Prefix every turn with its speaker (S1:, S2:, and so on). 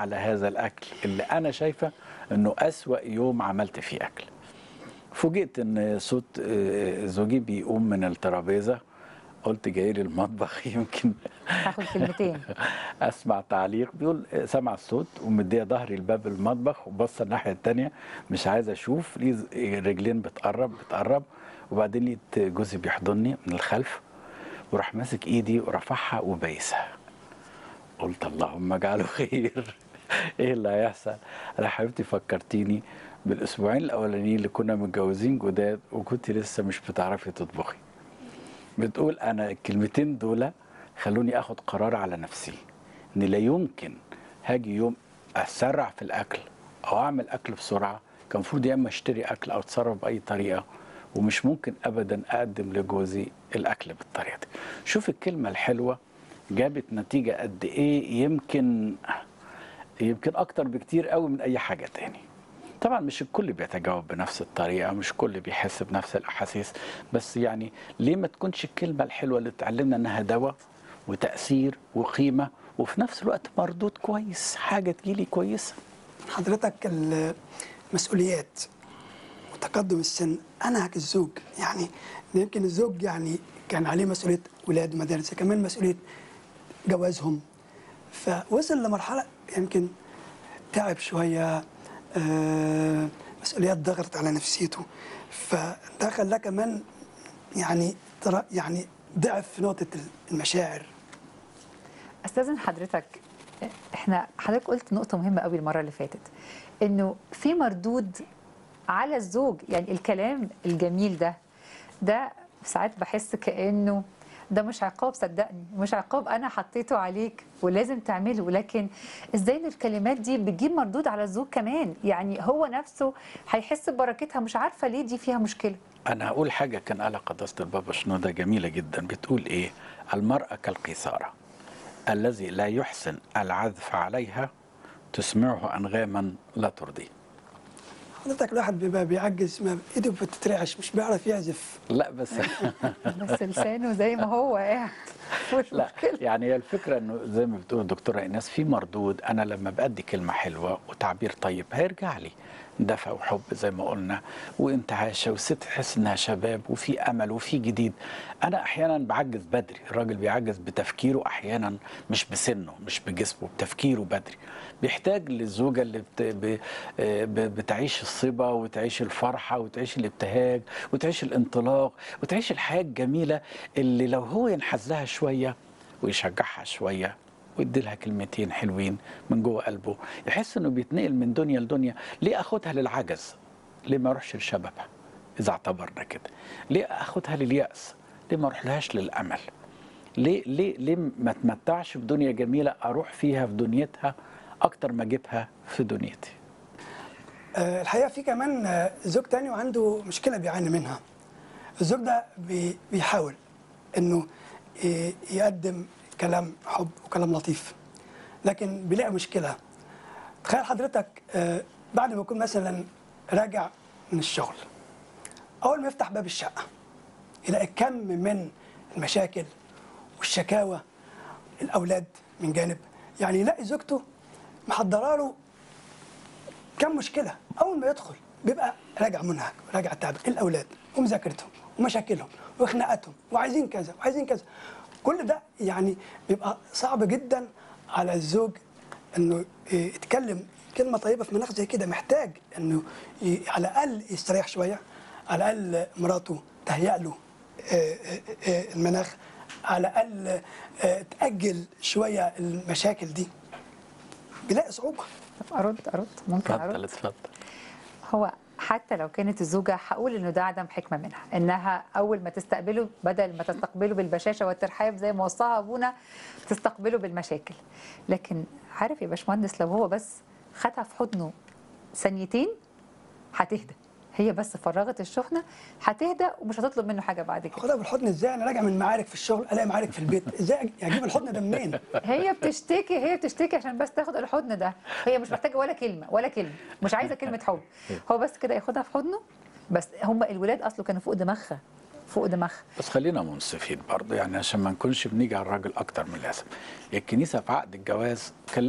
S1: على هذا الاكل اللي انا شايفه انه اسوا يوم عملت فيه اكل فوجئت ان صوت آه، زوجي بيقوم من الترابيزه قلت جاي لي المطبخ يمكن
S2: هاخد كلمتين
S1: اسمع تعليق بيقول سمع الصوت ومديه ظهري لباب المطبخ وبص الناحيه التانية مش عايز اشوف ليه ز- رجلين بتقرب بتقرب وبعدين لقيت جوزي بيحضني من الخلف وراح ماسك ايدي ورفعها وبايسها قلت اللهم اجعله خير ايه اللي هيحصل انا حبيبتي فكرتيني بالاسبوعين الاولانيين اللي كنا متجوزين جداد وكنت لسه مش بتعرفي تطبخي بتقول انا الكلمتين دول خلوني اخد قرار على نفسي ان لا يمكن هاجي يوم اسرع في الاكل او اعمل اكل بسرعه كان المفروض يا اما اشتري اكل او اتصرف باي طريقه ومش ممكن ابدا اقدم لجوزي الاكل بالطريقه دي شوف الكلمه الحلوه جابت نتيجه قد ايه يمكن يمكن اكتر بكتير قوي من اي حاجه تاني طبعا مش الكل بيتجاوب بنفس الطريقه مش الكل بيحس بنفس الاحاسيس بس يعني ليه ما تكونش الكلمه الحلوه اللي اتعلمنا انها دواء وتاثير وقيمه وفي نفس الوقت مردود كويس حاجه تجيلي كويسه
S3: حضرتك المسؤوليات وتقدم السن انهك الزوج يعني يمكن الزوج يعني كان عليه مسؤوليه ولاد مدارس كمان مسؤوليه جوازهم فوصل لمرحله يمكن تعب شويه آه، مسؤوليات ضغطت على نفسيته فده خلاه كمان يعني ترى يعني ضعف في نقطه المشاعر
S2: استاذن حضرتك احنا حضرتك قلت نقطه مهمه قوي المره اللي فاتت انه في مردود على الزوج يعني الكلام الجميل ده ده ساعات بحس كانه ده مش عقاب صدقني مش عقاب انا حطيته عليك ولازم تعمله لكن ازاي ان الكلمات دي بتجيب مردود على الزوج كمان يعني هو نفسه هيحس ببركتها مش عارفه ليه دي فيها مشكله
S1: انا هقول حاجه كان قالها قداسه البابا شنوده جميله جدا بتقول ايه المراه كالقيثاره الذي لا يحسن العزف عليها تسمعه انغاما لا ترضيه
S3: حضرتك الواحد بيبقى بيعجز ما ايده بتترعش مش بيعرف يعزف
S1: لا بس
S2: بس لسانه زي ما هو قاعد مش
S1: لا
S2: مشكله
S1: يعني هي الفكره انه زي ما بتقول الدكتوره ايناس في مردود انا لما بادي كلمه حلوه وتعبير طيب هيرجع لي دفى وحب زي ما قلنا وانتعاشه والست تحس انها شباب وفي امل وفي جديد انا احيانا بعجز بدري الراجل بيعجز بتفكيره احيانا مش بسنه مش بجسمه بتفكيره بدري بيحتاج للزوجه اللي بت... ب... ب... بتعيش الصبا وتعيش الفرحه وتعيش الابتهاج وتعيش الانطلاق وتعيش الحياه الجميله اللي لو هو ينحز لها شويه ويشجعها شويه ويدي لها كلمتين حلوين من جوه قلبه يحس انه بيتنقل من دنيا لدنيا ليه اخدها للعجز ليه ما اروحش لشبابها اذا اعتبرنا كده ليه اخدها للياس ليه ما اروحلهاش للامل ليه ليه ليه ما اتمتعش بدنيا جميله اروح فيها في دنيتها اكتر ما اجيبها في دنيتي
S3: آه، الحقيقه في كمان آه، زوج تاني وعنده مشكله بيعاني منها الزوج ده بي- بيحاول انه ي- يقدم كلام حب وكلام لطيف لكن بيلاقي مشكله تخيل حضرتك آه، بعد ما يكون مثلا راجع من الشغل اول ما يفتح باب الشقه يلاقي كم من المشاكل والشكاوى الاولاد من جانب يعني يلاقي زوجته محضره له كم مشكله اول ما يدخل بيبقى راجع منهك راجع تعب الاولاد ومذاكرتهم ومشاكلهم وخناقاتهم وعايزين كذا وعايزين كذا كل ده يعني بيبقى صعب جدا على الزوج انه يتكلم كلمه طيبه في مناخ زي كده محتاج انه ي- على الاقل يستريح شويه على الاقل مراته تهيأ له آه، آه، آه، المناخ على الاقل آه، تاجل شويه المشاكل دي بيلاقي صعوبه
S2: طب ارد ارد ممكن
S1: اتفضل
S2: ارد
S1: اتفضل
S2: هو حتى لو كانت الزوجة هقول إنه ده عدم حكمة منها إنها أول ما تستقبله بدل ما تستقبله بالبشاشة والترحاب زي ما وصاها أبونا تستقبله بالمشاكل لكن عارف يا باشمهندس لو هو بس خدها في حضنه ثانيتين هتهدى هي بس فرغت الشحنة هتهدى ومش هتطلب منه حاجة بعد كده
S3: خدها بالحضن ازاي انا راجع من معارك في الشغل الاقي معارك في البيت ازاي اجيب الحضن ده منين
S2: هي بتشتكي هي بتشتكي عشان بس تاخد الحضن ده هي مش محتاجة ولا كلمة ولا كلمة مش عايزة كلمة حب هو بس كده ياخدها في حضنه بس هم الولاد أصله كانوا فوق دماغها فوق دماغها
S1: بس خلينا منصفين برضه يعني عشان ما نكونش بنيجي على الراجل اكتر من اللازم الكنيسه في عقد الجواز كان